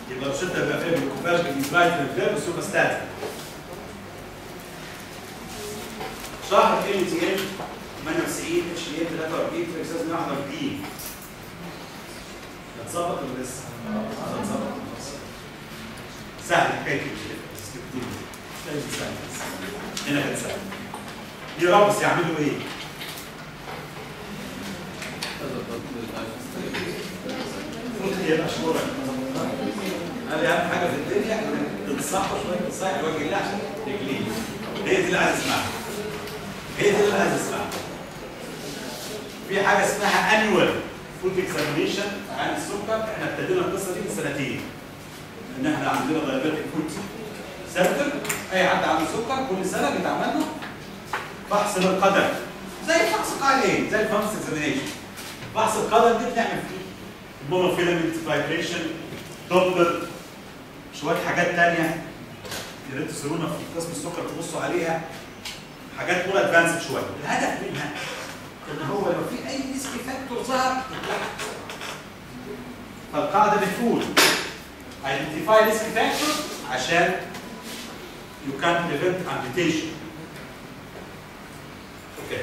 يبقى الروشته يبقى فيها جلوكوفاج جلوكوفاج جلوكوفاج وسوباستاتين شهر ال تي ام 98 اتش دي ام 43 تريكساز 141 هتظبط ولا لسه؟ هتظبط خلاص. سهل حكايه السكريبتين لازم سهل هنا كانت سهل دي رابس يعملوا ايه؟ المفروض هي مشهوره هذه اهم حاجه في الدنيا انك تتصحى شويه تصحى وجه الله عشان رجليه هي دي اللي عايز اسمعها هي دي اللي عايز اسمعها في حاجه اسمها انيوال فود اكزامينيشن عن السكر احنا ابتدينا القصه دي من سنتين ان احنا عندنا دايابيتك فود سيرتر اي حد عنده سكر كل سنه بيتعمل له فحص للقدم زي فحص قاعدين زي الفحص اكزامينيشن فحص القدم دي بنعمل فيه مونوفيلامنت فايبريشن دوبلر شويه حاجات تانية يا ريت تسالونا في قسم السكر تبصوا عليها حاجات مور ادفانسد شويه الهدف منها ان هو لو في اي ريسك فاكتور ظهر يتلحق فالقاعده بتقول identify risk factor عشان you can prevent amputation اوكي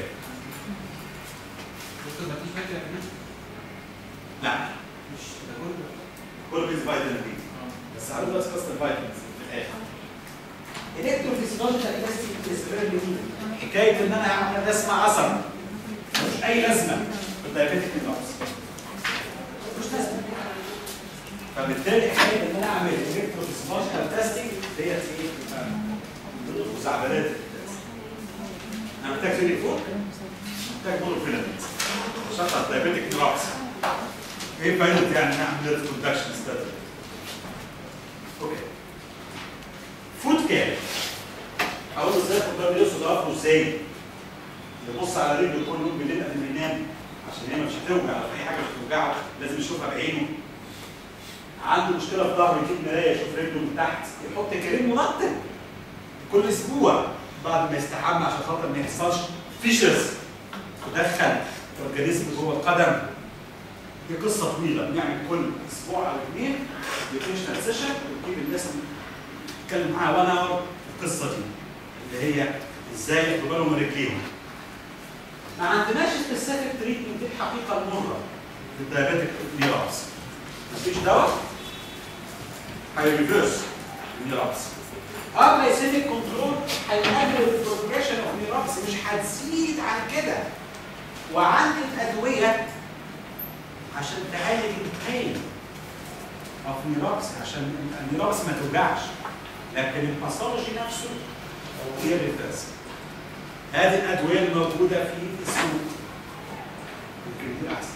دكتور ما فيش فاكر يعني لا مش ده كله كل بيز فيتامين بي بس هقول بس قصه الفيتامينز في الاخر الكتروفيسيولوجيكال تيستنج حكايه ان انا اعمل رسمه عصب ملوش اي لازمه في الدايابيتك نيوروبس ملوش لازمه فبالتالي حكايه ان انا اعمل الكتروفيسيولوجيكال تيستنج ديت ايه؟ خزعبلات انا محتاج سيري فوق محتاج مونوفيلامنت شرط الدايابيتك نيوروبس ايه فايده يعني نعمل كوندكشن ستاتيك اوكي فود كير اقول له ازاي الخضار يقصد ضوافره ازاي يبص على رجله كل يوم بالليل قبل ما ينام عشان هي مش هتوجع لو في حاجه مش هتوجعه لازم يشوفها بعينه عنده مشكله في ظهره يجيب مرايه يشوف رجله من تحت يحط كريم مرطب كل اسبوع بعد ما يستحمى عشان خاطر ما يحصلش فيشرز تدخل اورجانيزم جوه القدم دي قصه طويله بنعمل كل اسبوع او اثنين ديفيشنال سيشن ونجيب الناس نتكلم معاها وانا اور في القصه دي اللي هي ازاي ياخدوا بالهم من رجليهم. ما عندناش سبيسيفيك تريتمنت دي الحقيقه المره في الدايابيتك نيرابس. مفيش دواء هيريفيرس النيرابس. اه جلايسيميك كنترول هيقلل البروجريشن اوف نيرابس مش هتزيد عن كده. وعندي الادويه عشان تعالج البين اوف نيرابس عشان النيرابس ما توجعش لكن الباثولوجي نفسه هي الريفرس هذه الادويه الموجوده في السوق ممكن دي احسن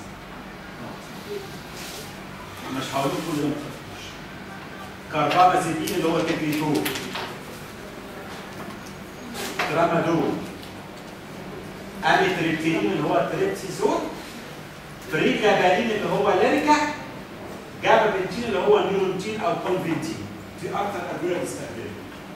مش هقول لكم كل ده ما تخافوش كاربامازيبين اللي هو تكنيتول ترامادول اميتريبتين اللي هو التريبسيزون تريكابالين اللي هو ليريكا جابابنتين اللي هو نيورونتين او كونفنتين دي اكتر ادويه بتستخدمها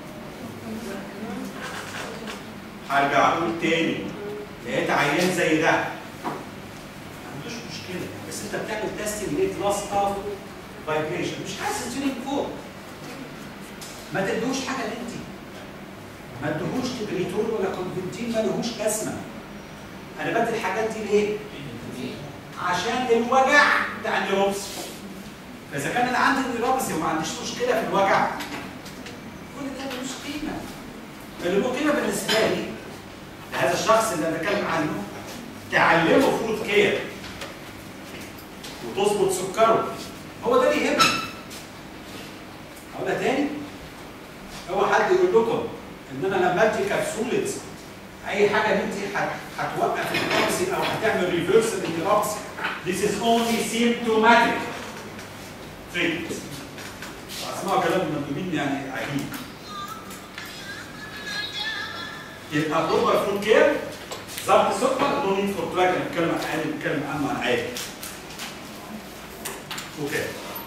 هرجع اقول تاني لقيت عيان زي ده ما عندوش مشكله بس انت بتعمل تيستنج لقيت لاس اوف فايبريشن مش حاسس تيونينج فوق ما تدوش حاجه انت ما ادهوش تبريتول ولا كونفنتين ما لهوش لازمه انا بدي الحاجات دي ليه؟ عشان الوجع بتاع النيروبس فاذا كان انا عندي النيروبس وما عنديش مشكله في الوجع كل ده ملوش قيمه اللي له قيمه بالنسبه لي لهذا الشخص اللي انا بتكلم عنه تعلمه فود كير وتظبط سكره هو ده اللي يهمني اقولها تاني هو حد يقول لكم ان انا لما ادي كبسوله اي حاجه بنتي هتوقف النيروبسي او هتعمل ريفرس للنيروبسي This is only symptomatic treatment. اسمعوا كلام المندوبين يعني عجيب. يبقى بروبر فود كير ضبط سكر نو نيد فور دراج نتكلم عن نتكلم عنه عن عادي. اوكي.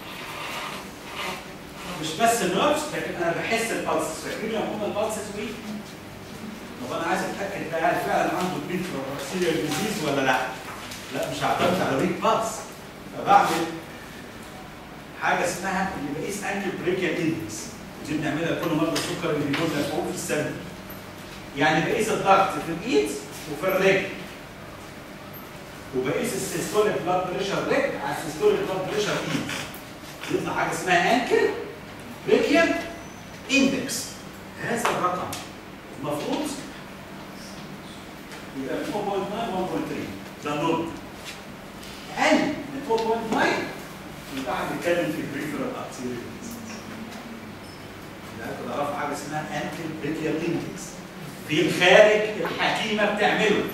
مش بس النيرفز لكن انا بحس البلس فاكرين لما قلنا البلس ويك طب انا عايز اتاكد بقى هل فعلا عنده بيتروبكسيريال ديزيز ولا لا؟ لا مش هعتمد على ويك بالس فبعمل حاجه اسمها اللي بقيس انكل بريكيال اندكس دي بنعملها لكل مرضى السكر اللي بيجوا لنا فوق في السنه يعني بقيس الضغط في الايد وفي الرجل وبقيس السيستوليك بلاد بريشر رجل على السيستوليك بلاد بريشر ايد يطلع حاجه اسمها انكل بريكيال اندكس هذا الرقم المفروض يبقى من 0.9 1.3 ده النورمال اقل من 0.9 يبقى احنا بنتكلم في بريفرال ارتيريال ده كنت اعرف حاجه اسمها انكل بريكيال اندكس في الخارج الحكيمه بتعمله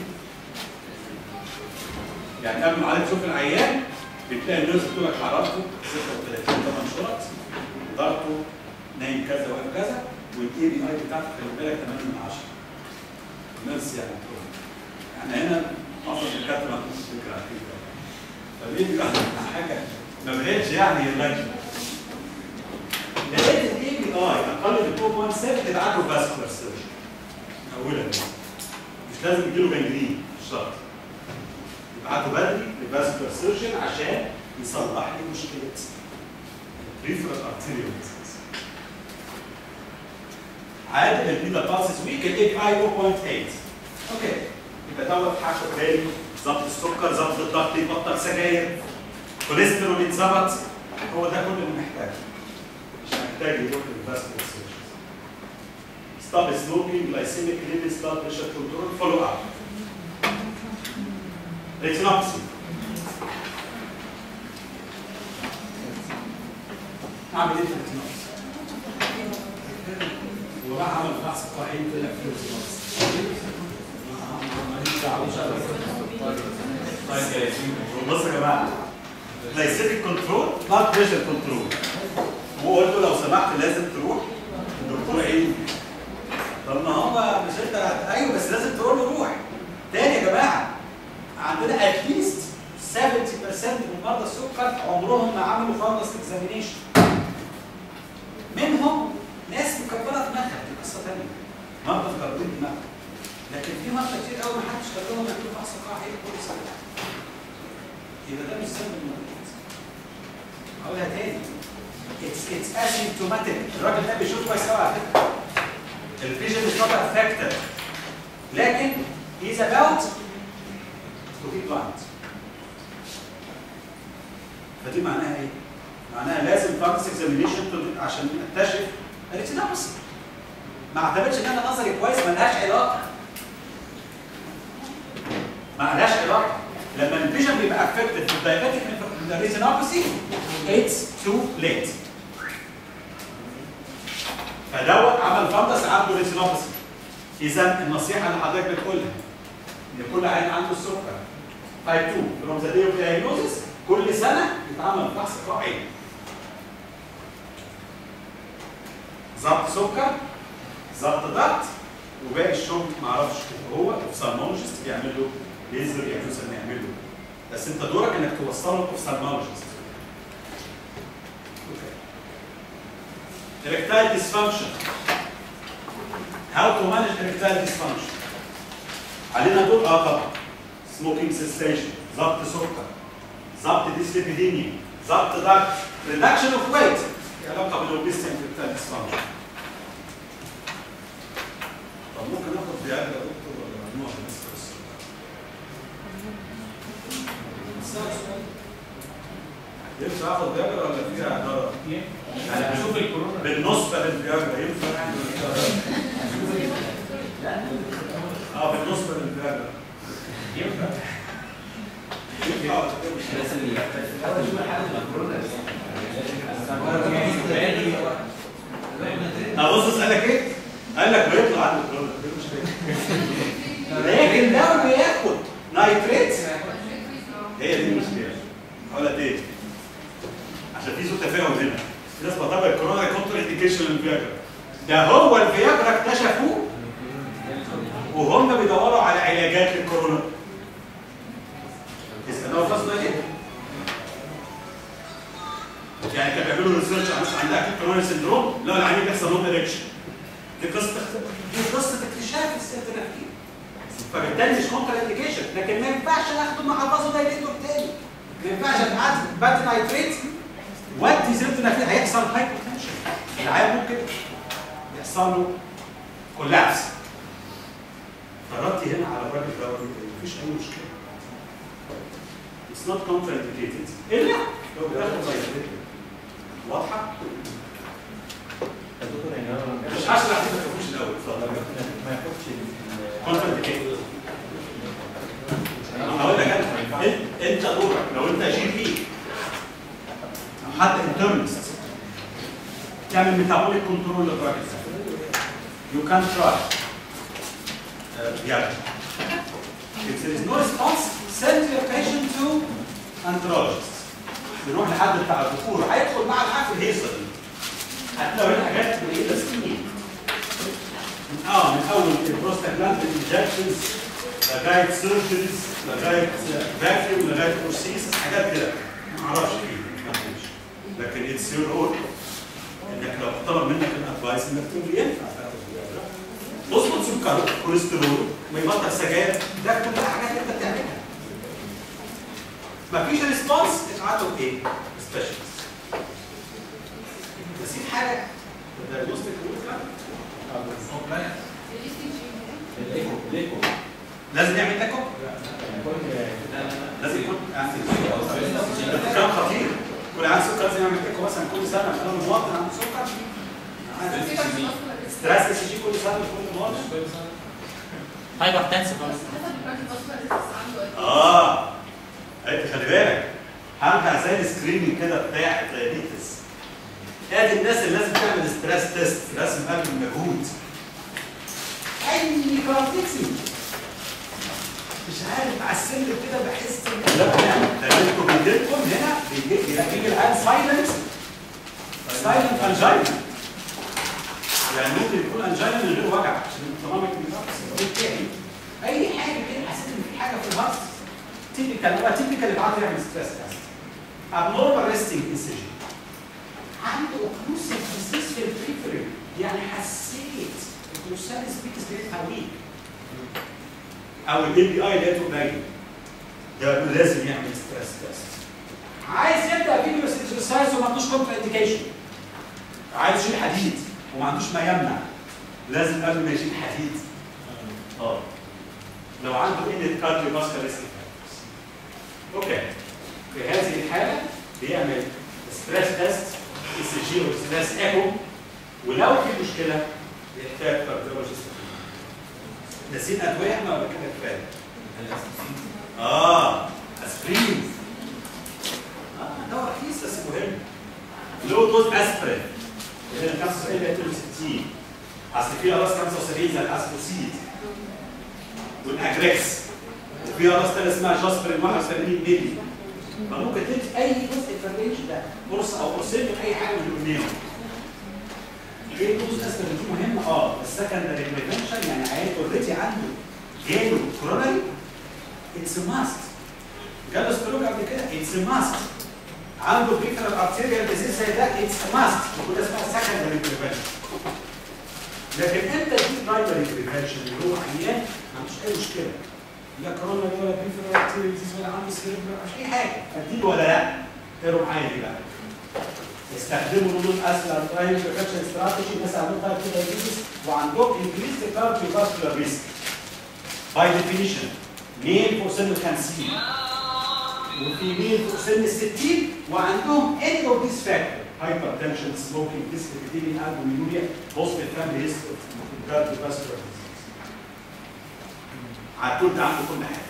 يعني قبل ما عليك تشوف العيان بتلاقي الناس بتقول لك حرارته 36 8 شرط ضغطه نايم كذا واقف كذا والاي بي اي بتاعته خلي بالك 8 من 10 الناس يعني بتقول. يعني هنا معظم الدكاتره ما عندهمش فكره عن كده فالاي بي اي حاجه ما بقتش يعني اللجنه لقيت الاي بي اي اقل من 2.7 تبعت له فاسكولار سيرجن اولها مش لازم يديله جنجرين مش شرط يبعته بدري لفاسكولار سيرجن عشان يصلح لي مشكله بريفرال ارتيريال عادي البيتا باسس ويك الاي بي اي 0.8 اوكي يبقى دوت حاجه بالي ضبط السكر ضبط الضغط يبطل سجاير كوليسترول يتظبط هو ده كل اللي محتاجه مش محتاج يروح للفاسكولار سيرجن ستوب سموكينج جلايسيميك ليفل ستوب بريشر كنترول فولو اب ريتينوبسي اعمل ايه في الريتينوبسي؟ وراح عمل فحص قاعين طلع في الريتينوبسي ماليش دعوه مش عارف بصوا يا جماعه جلايسيميك كنترول بلاد بريشر كنترول وقلت له لو سمحت لازم تروح الدكتور عيد طب ما هو مش انت ايوه بس لازم تقول له روح تاني يا جماعه عندنا اتليست 70% من مرضى السكر عمرهم ما عملوا فاندس اكزامينيشن منهم ناس مكبره دماغها دي قصه ثانيه مرضى مكبرين دماغهم لكن في مرضى كتير قوي ما حدش قال لهم يعملوا فحص قاعي كل سنه يبقى ده مش سبب المريض هقولها تاني اتس اتس اسيمتوماتيك الراجل ده بيشوف كويس قوي على فكره الفيجن is not affected لكن he's about to be blind فدي معناها ايه؟ معناها لازم فانكس اكزامينيشن عشان اكتشف الريتينوباثي ما اعتمدش ان انا نظري كويس ملهاش علاقه ملهاش علاقه لما الفيجن بيبقى افكتد في الدايبيتك الريتينوباثي اتس تو ليت فدوت عمل فانتس عنده ريتينوباثي اذا النصيحه اللي حضرتك بتقولها ان كل عيان عنده السكر تايب 2 فروم ذا داي اوف دايجنوزس كل سنه يتعمل فحص قاعي ضبط سكر ضبط ضغط وباقي الشغل ما اعرفش هو اوفثالمولوجيست بيعمل له ليزر يعمل له يعمل له بس انت دورك انك توصله لاوفثالمولوجيست erectile dysfunction how to manage erectile dysfunction علينا دور اه طبعا smoking cessation ضبط سكر ضبط ديسليبيديميا ضبط ضغط reduction of weight في علاقه بالاوبيستي erectile dysfunction طب ممكن اخد فياجرا يا دكتور ولا ممنوع بالنسبه للسكر؟ ينفع اخد فياجرا ولا فيها ضرر؟ انا بشوف الكورونا بالنسبه للفياجرا ينفع اه بالنسبه للفياجرا ينفع ينفع ولا ينفع؟ ابص اسالك ايه؟ قال لك بيطلع عنده كورونا دي مشكله لكن لو بياخد نايتريت هي دي المشكله ولا ايه؟ عشان في سوء تفاهم هنا في ناس بتعتبر الكورونا كونتر انديكيشن للفياجرا ده هو الفياجرا اكتشفوه وهم بيدوروا على علاجات للكورونا استنوا فاصله ايه؟ يعني كانوا بيعملوا ريسيرش على ناس عندها اكيد كورونا سندروم لقوا العيان بيحصل لهم اريكشن دي قصه دي قصه اكتشاف السيرتنافين فبالتالي مش كونتر انديكيشن لكن ما ينفعش اخده مع فازو دايليتور تاني ما ينفعش ابعت بات نايتريت ودي سيرتونافيل هيحصل هايبوتنشن العيان ممكن يحصل له كولابس فردي هنا على الراجل ده مفيش اي مشكله It's not contraindicated الا لو بتاخد زي واضحه؟ الدكتور يعني هو مش هشرح دي ما تفهمش الاول اتفضل ما ياخدش contraindicated انا هقول لك انا انت انت دورك لو انت جي بي او حتى انترنست تعمل ميتابوليك كنترول للراجل يو كان تراي يعني if there is no response send your patient to andrologist نروح لحد بتاع الذكور هيدخل معاه معاه في الهيصه دي هتلاقي هنا حاجات ايه ده سنين اه من اول البروستاجلاند انجكشنز لغايه سيرجريز لغايه فاكيوم لغايه بروسيس حاجات كده ما اعرفش ايه ما أعرفش. لكن اتس يور رول انك لو طلب منك الادفايس انك تقول لي ينفع اظبط سكر كوليسترول ويبطل سجاير ده كلها حاجات انت بتعملها مفيش ريسبونس اتعادوا ايه؟ سبيشالست نسيت حاجه الدايجنوستيك الايكو الايكو لازم يعمل ايكو لازم يكون كلام خطير كل عيان سكر لازم يعمل ايكو مثلا كل سنه عشان المواطن عنده سكر ستريس اس جي كل سنه كل مواطن هايبر تنسف اه انت خلي بالك هرجع زي السكريننج كده بتاع الدايابيتس ادي الناس اللي لازم تعمل ستريس تيست رسم قلب المجهود اي كارتكسي مش عارف على السلم كده بحس ان لا ده انتوا بيجيلكم هنا بيجي بيجي العيان سايلنت سايلنت انجينا يعني ممكن يكون انجينا من غير وجع عشان الطمامك بتاعي اي حاجه كده حسيت ان في حاجه في الهارت تيبيكال هو تيبيكال يبعت يعمل ستريس تيست abnormal resting incision عنده occlusive disease في البريفري يعني حسيت الكروساليس بيكس بتاعتها ويك او ال بي اي لقيته قليل ده لازم يعمل ستريس تيست عايز يبدا فيجوس اكسرسايز وما عندوش كونترا انديكيشن عايز يشيل حديد وما عندوش ما يمنع لازم قبل ما يشيل حديد اه لو عنده قله كارديو فاسكولار ريسك اوكي في هذه الحاله بيعمل ستريس تيست اس جي وستريس ايكو ولو في مشكله يحتاج كارديولوجيست ناسين ادويه احنا ولا كده كفايه؟ اه اسبرين اه دواء رخيص بس مهم لو دوز اسبرين اللي هي 75 ل 62 اصل في راس 75 زي الاسبوسيد والاجريكس وفي راس ثانيه اسمها جاسبرين 81 مللي فممكن تدي اي جزء في الرينج ده قرص او قرصين من اي حاجه من اللي قلناهم ايه دوز اسبرين دي مهمه اه السكندري بريفنشن يعني عيال اوريدي عنده جاله كوروناري اتس ماست جاله ستروك قبل كده اتس ماست عنده بريفرال ارتيريال ديزيز زي ده اتس ماست وده اسمها سكندري بريفنشن لكن انت دي برايمري بريفنشن اللي هو عيان ما عندوش اي مشكله لا كورونا ولا بريفرال ارتيريال ديزيز ولا عنده سيربرال مش اي حاجه اديله ولا لا اقروا معايا دي بقى استخدموا نون اسلر برايم بريفنشن استراتيجي الناس عندهم تايب 2 دايبيتس وعندهم انكريز كارديو فاسكولار ريسك باي ديفينيشن ميل فوق سن ال 50 وفي ميل فوق سن ال 60 وعندهم any of these factors hypertension smoking dyslipidemia albuminuria positive family history cardiovascular disease هتكون ده عنده كل حاجه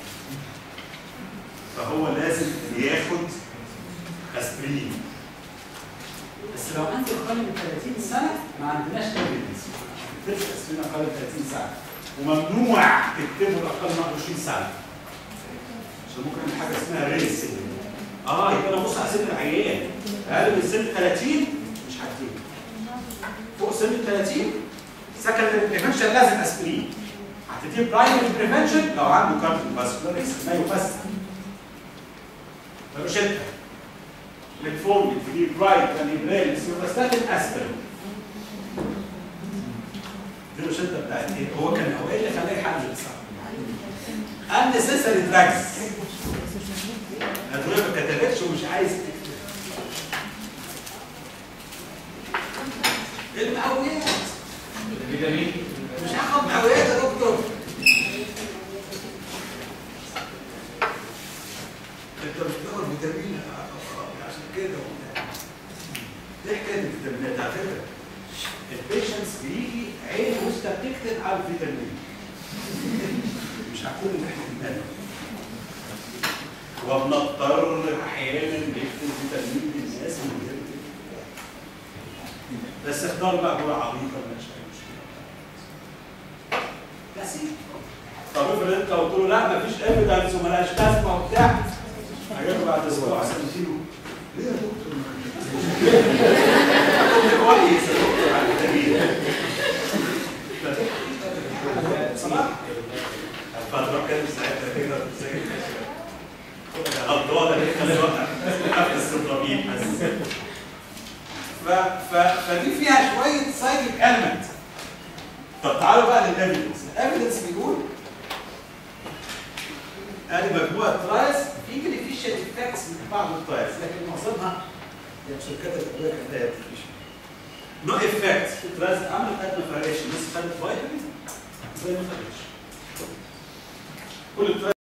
فهو لازم ياخد اسبرين بس لو انت اقل من 30 سنه ما عندناش ايفيدنس ما تكتبش اسبرين اقل من 30 سنه وممنوع تكتبه الاقل من 21 سنه عشان ممكن يعمل حاجه اسمها ريس اه يبقى انا ابص على سن العيان اقل من سن 30 مش هديه فوق سن 30 سكندري بريفنشن لازم اسبرين هتديه برايمري بريفنشن لو عنده كارديو فاسكولار ريسك ما يفسر ملوش انت ميتفورمين تجيب برايت كانيبرال سيروستاتين اسبرين دي مش انت بتاعت ايه هو كان هو ايه اللي خلاه يحلل صح unnecessary drugs الادويه ما كتبتش ومش عايز تكتب المقويات فيتامين مش هاخد مقويات يا دكتور انت مش بتاخد فيتامين عشان كده وبتاع. دي حكايه الفيتامينات على فكره البيشنس بيجي عين وسطى بتكتب على الفيتامين مش هكون محتاج وبنضطر احيانا نكتب فيتامين للناس من غير كده. بس اختار بقى جرعه عبيطه مش اي مشكله بس طب افرض انت قلت له لا مفيش ايفيدنس وملهاش لازمه وبتاع هيجي بعد اسبوع سنتين ليه يا دكتور كنت كويس يا دكتور على التغيير صراحه فتره كان ساعتها كده زي غلطانه اللي خلاني اوقف وقفت السنترابيل بس ف... ف... فدي فيها شويه سايكل المنت طب تعالوا بقى للايفيدنس الايفيدنس بيقول ادي مجموعه ترايلز في بنفيشال افكتس من بعض الترايلز لكن معظمها هي شركات الادويه كانت لها beneficial. نو افكت في ترايلز عملت قد ما فرقش الناس خدت فيتامين زي ما خدتش كل الترايلز